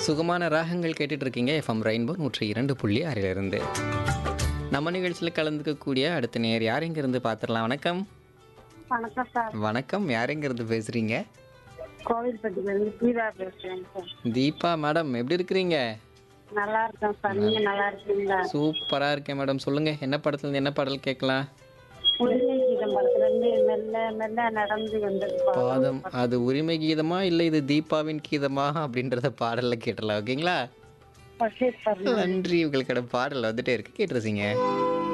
சுகமான ராகங்கள் கேட்டுட்டு இருக்கீங்க எஃப்எம் ரெயின்போ நூற்றி இரண்டு புள்ளி ஆறிலிருந்து நம்ம நிகழ்ச்சியில் கலந்துக்கக்கூடிய அடுத்த நேர் யார் இருந்து பார்த்துடலாம் வணக்கம் வணக்கம் சார் வணக்கம் யார் இருந்து பேசுகிறீங்க கோவில்பட்டியிலிருந்து கீதா பேசுறேன் சார் தீபா மேடம் எப்படி இருக்கிறீங்க நல்லா இருக்கேன் சார் நீங்க நல்லா இருக்கீங்களா சூப்பராக இருக்கேன் மேடம் சொல்லுங்கள் என்ன படத்துலேருந்து என்ன பாடல் கேட்கலாம் உரிமை கீதம் படத்துல இருந்து மெல்ல மெல்ல நடந்து வந்தது பாதம் அது உரிமை கீதமா இல்லை இது தீபாவின் கீதமா அப்படின்றத பாடலில் கேட்டலாம் ஓகேங்களா பஷீர் சார் நன்றி உங்களுக்கோட பாடல் வந்துட்டே இருக்கு கேட்டுருச்சிங்க